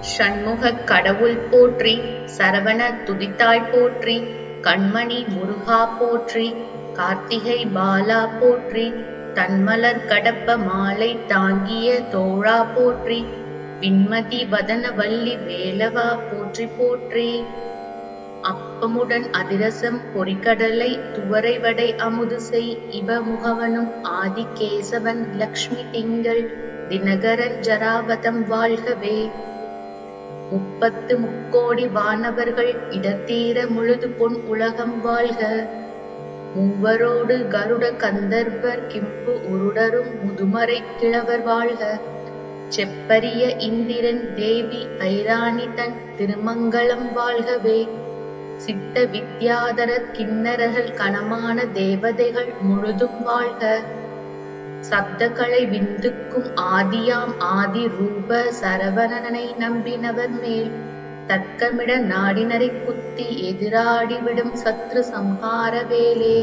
ஷண்முகக் கடவுள் போற்றி சரவண துதித்தாய் போற்றி கண்மணி முருகா போற்றி கார்த்திகை பாலா போற்றி தன்மலர் கடப்ப மாலை தாங்கிய தோழா போற்றி விண்மதி வதன வள்ளி வேலவா போற்றி போற்றி அப்பமுடன் அதிரசம் பொறிகடலை துவரை வடை அமுது செய் இவ முகவனும் ஆதிகேசவன் லக்ஷ்மி திங்கள் தினகரன் ஜராவதம் வாழ்கவே முப்பத்து முக்கோடி வானவர்கள் இடத்தீர முழுது பொன் உலகம் வாழ்க மூவரோடு கருட கந்தர்வர் கிம்பு உருடரும் முதுமறை கிழவர் வாழ்க செப்பரிய இந்திரன் தேவி ஐராணி தன் திருமங்கலம் வாழ்கவே சித்த வித்யாதரர் கிண்ணறர்கள் கணமான தேவதைகள் முழுதும் வாழ்க சப்தகலை விந்துக்கும் ஆதியாம் ஆதி ரூப சரவணனை நம்பினவர் மேல் தர்க்கமிட நாடினரை குத்தி எதிராடிவிடும் சத்ரு சம்ஹார வேலே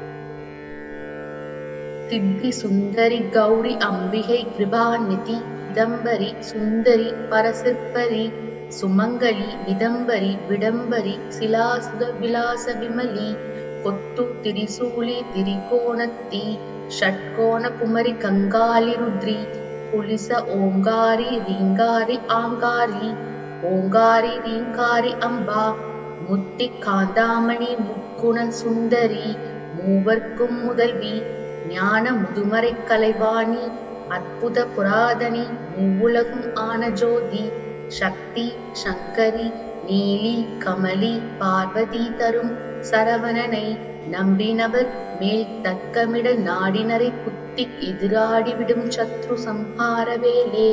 தித்தி சுந்தரி கௌரி அம்பிகை கிருபாநிதி இதம்பரி சுந்தரி பரசிற்பரி சுமங்கலி விதம்பரி விடம்பரி சிலாசுத விலாச விமலி கொத்து திரிசூலி திரிகோணத்தி ஷட்கோண குமரி கங்காலி ருத்ரி புலிச ஓங்காரி ரீங்காரி ஆங்காரி ஓங்காரி ரீங்காரி அம்பா முத்தி காந்தாமணி முக்குண சுந்தரி மூவர்க்கும் முதல்வி ஞான முதுமறை கலைவாணி அற்புத புராதனி மூவுலகும் ஆன ஜோதி சக்தி சங்கரி நீலி கமலி பார்வதி தரும் சரவணனை நம்பினவர் மேல் தக்கமிட நாடினரை குத்தி எதிராடிவிடும் சத்ரு சம்ஹார வேலே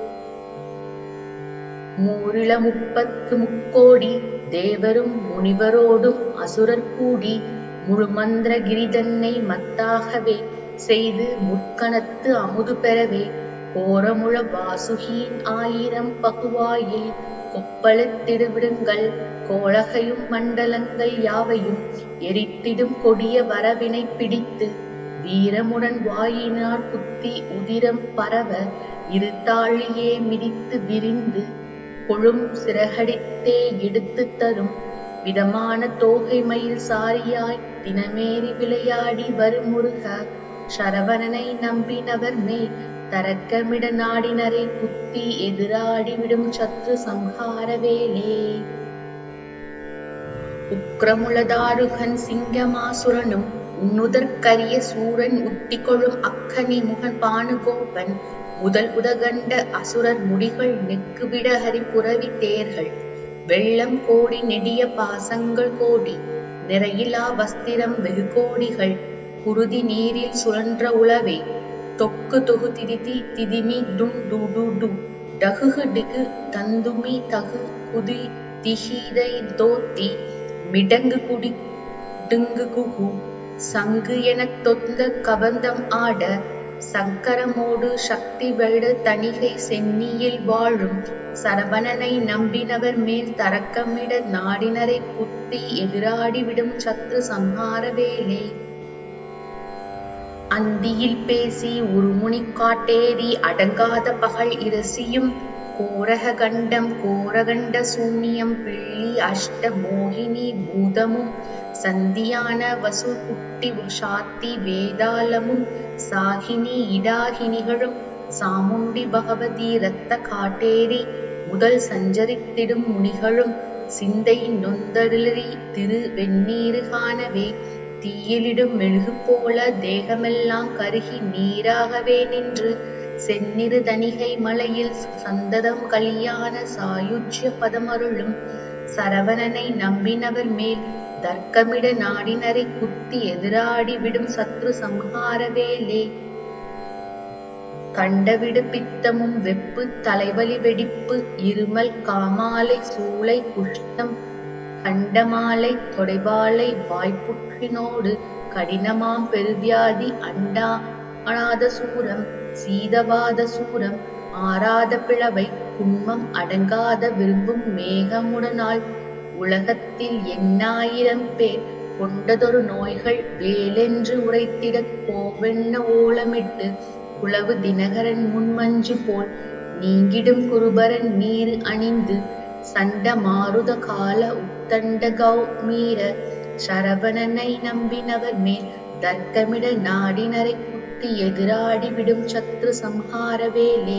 மூரிள முப்பத்து முக்கோடி தேவரும் முனிவரோடும் அசுரர் கூடி முழுமந்திரகிரி தன்னை மத்தாகவே செய்து முற்கணத்து அமுது பெறவே கோரமுழ வாசுகியின் ஆயிரம் பகுவாயில் கொப்பளத்திடுவிடுங்கள் கோளகையும் மண்டலங்கள் யாவையும் எரித்திடும் கொடிய வரவினை பிடித்து வீரமுடன் வாயினார் குத்தி உதிரம் பரவ இருத்தாழியே மிதித்து விரிந்து கொழும் சிறகடித்தே எடுத்துத் தரும் விதமான தோகை மயில் சாரியாய் தினமேறி விளையாடி வருமுருக சரவணனை நம்பினவர் மேல் தரக்கமிட நாடினரை குத்தி எதிராடிவிடும் சத்ரு சம்ஹார வேலே உக்ரமுளதாருகன் சிங்கமாசுரனும் உன்னுதற்கரிய சூரன் உத்திகொழும் அக்கனி முகன் பானுகோபன் முதல் உதகண்ட அசுரர் முடிகள் நெக்குவிட ஹரிபுரவி தேர்கள் வெள்ளம் கோடி நெடிய பாசங்கள் கோடி நிறையிலா வஸ்திரம் வெகு கோடிகள் குருதி நீரில் சுழன்ற உளவே தொக்கு தொகு திதிதி திதிமி டும் டு டு டு டகுகு டிகு தந்துமி தகு குதி திஹீதை தோத்தி மிடங்கு குடி டுங்கு குகு சங்கு எனத் தொந்த கபந்தம் ஆட சங்கரமோடு சக்தி வெள்ள தணிகை சென்னியில் வாழும் சரவணனை நம்பினவர் மேல் தரக்கமிட நாடினரை குத்தி எதிராடிவிடும் சத்ரு சம்ஹார வேலே அந்தியில் பேசி உருமுனி காட்டேரி அடங்காத பகல் இரசியும் கோரக கண்டம் கோரகண்ட சூன்யம் பிள்ளி அஷ்ட மோகினி பூதமும் சந்தியான வசு குட்டி சாத்தி வேதாளமும் சாகினி இடாகினிகளும் சாமுண்டி பகவதி இரத்த காட்டேரி முதல் சஞ்சரித்திடும் முனிகளும் சிந்தை நொந்தருளி திரு வெந்நீரு காணவே தீயிலிடும் மெழுகு போல தேகமெல்லாம் கருகி நீராகவே நின்று செந்நிறு தணிகை மலையில் சந்ததம் கல்யாண சாயுஜ்ய பதமருளும் சரவணனை நம்பினவர் மேல் தர்க்கமிட நாடினரை குத்தி எதிராடி விடும் சத்ரு சம்ஹார வேலே கண்டவிடு பித்தமும் வெப்பு தலைவலி வெடிப்பு இருமல் காமாலை சூளை குஷ்டம் கண்டமாலை தொடைவாளை வாய்ப்புற்றினோடு கடினமாம் பெருவியாதி அண்டா அனாத சூரம் சீதவாத சூரம் ஆறாத பிளவை குன்மம் அடங்காத விரும்பும் மேகமுடனால் உலகத்தில் எண்ணாயிரம் பேர் கொண்டதொரு நோய்கள் வேலென்று உரைத்திடக் கோவென்ன ஓலமிட்டு குளவு தினகரன் முன்மஞ்சு போல் நீங்கிடும் குருபரன் நீரு அணிந்து சண்ட மாருத கால உத்தண்ட கௌமீர சரவணனை நம்பினவர் மேல் தர்க்கமிட நாடினரை குத்தி எதிராடி விடும் சத்ரு சம்ஹார வேலே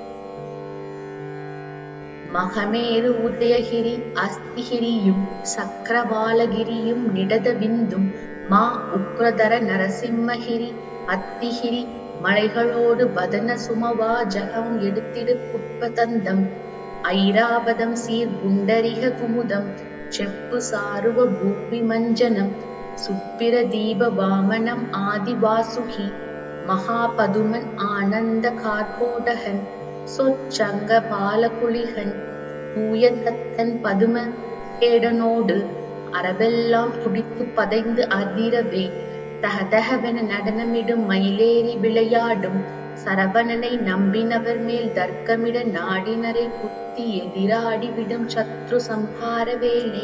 மகமேரு உதயகிரி அஸ்திகிரியும் சக்கரவாலகிரியும் நிடத விந்தும் மா உக்ரதர நரசிம்மகிரி அத்திகிரி மலைகளோடு வதன சுமவா ஜகம் எடுத்திடு புட்பதந்தம் ஐராவதம் சீர் குண்டரிக குமுதம் செப்பு சாருவ பூமி மஞ்சனம் சுப்பிர தீப வாமனம் ஆதி வாசுகி மகாபதுமன் ஆனந்த கார்கோடகன் சொச்சங்க பாலகுளிகன் தூயதத்தன் பதும கேடனோடு அரபெல்லாம் துடித்து பதைந்து அதிரவே தகதகவென நடனமிடும் மயிலேறி விளையாடும் சரவணனை நம்பினவர் மேல் தர்க்கமிட நாடினரை குத்தி எதிராடி விடும் சத்ரு சம்ஹார வேலே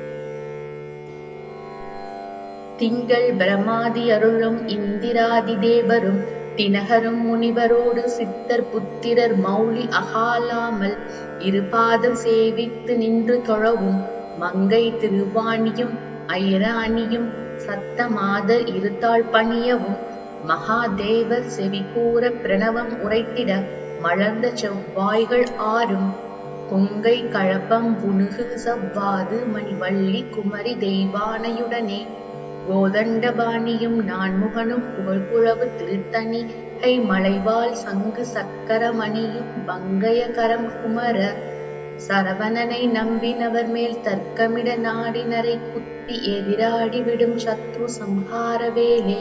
திங்கள் பிரமாதி அருளும் இந்திராதி தேவரும் தினகரும் முனிவரோடு சித்தர் புத்திரர் மௌலி அகாலாமல் இருபாதம் சேவித்து நின்று தொழவும் மங்கை திருவாணியும் ஐராணியும் சத்தமாதர் இருத்தாள் பணியவும் மகாதேவர் செவிகூற பிரணவம் உரைத்திட மலர்ந்த செவ்வாய்கள் ஆறும் கொங்கை கழப்பம் புனுகு சவ்வாது மணிவள்ளி குமரி தெய்வானையுடனே கோதண்டபாணியும் நான்முகனும் புகழ்குழவு திருத்தணி கை மலைவாள் சங்கு சக்கரமணியும் பங்கய கரம் குமர சரவணனை நம்பினவர் மேல் தர்க்கமிட நாடினரை குத்தி எதிராடி விடும் சத்ரு சம்ஹார வேலே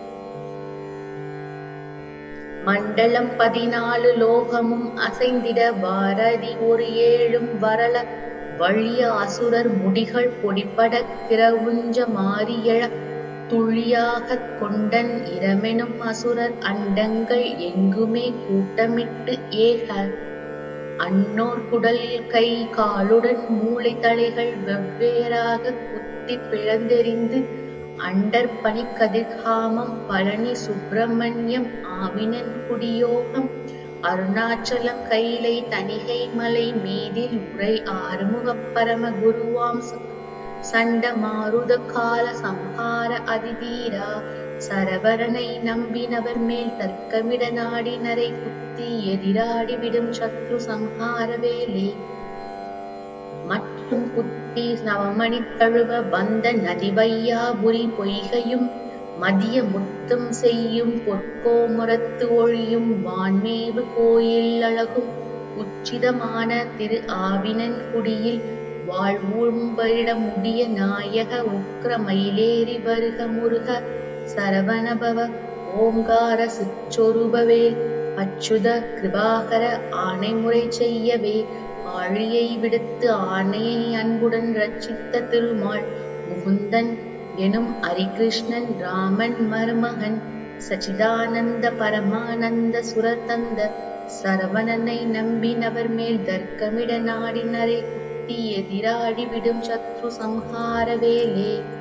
மண்டலம் பதினாலு லோகமும் அசைந்திட வாரதி ஒரு ஏழும் வரல வழிய அசுரர் முடிகள் பொடிபட கிரவுஞ்ச மாறியழ துளியாகக் கொண்டன் இரமெனும் அசுரர் அண்டங்கள் எங்குமே கூட்டமிட்டு ஏக அன்னோர் குடல் கை காலுடன் மூளை தலைகள் வெவ்வேறாக குத்தி பிளந்தெறிந்து அண்டர் பனி கதிர்காமம் பழனி சுப்பிரமணியம் ஆவினன் குடியோகம் அருணாச்சலம் கைலை தணிகை மலை மீதில் உரை ஆறுமுகப் பரம குருவாம் சண்ட மாருத கால சம்ஹார அதிதீரா சரவரனை நம்பினவர் மேல் தர்க்கமிட நாடினரை குத்தி எதிராடி விடும் சத்ரு சம்ஹார வேலே மற்றும் குத்தி நவமணி தழுவ வந்த நதிவையாபுரி பொய்கையும் மதிய முத்தம் செய்யும் பொற்கோமுரத்து ஒழியும் வான்மேவு கோயில் அழகும் உச்சிதமான திரு ஆவினன் குடியில் வாழ்வூம்பரிட முடிய நாயக உக்ர மயிலேறி வருக முருக சரவணபவ ஓங்கார சிற்றொருபவேல் அச்சுத கிருபாகர ஆணைமுறை செய்யவே ஆழியை விடுத்து ஆணையை அன்புடன் ரட்சித்த திருமால் முகுந்தன் எனும் அரிகிருஷ்ணன் ராமன் மருமகன் சச்சிதானந்த பரமானந்த சுரதந்த சரவணனை நம்பினவர் மேல் தர்க்கமிட நாடினரை குத்தி எதிராடி விடும் சத்ரு சம்ஹார வேலே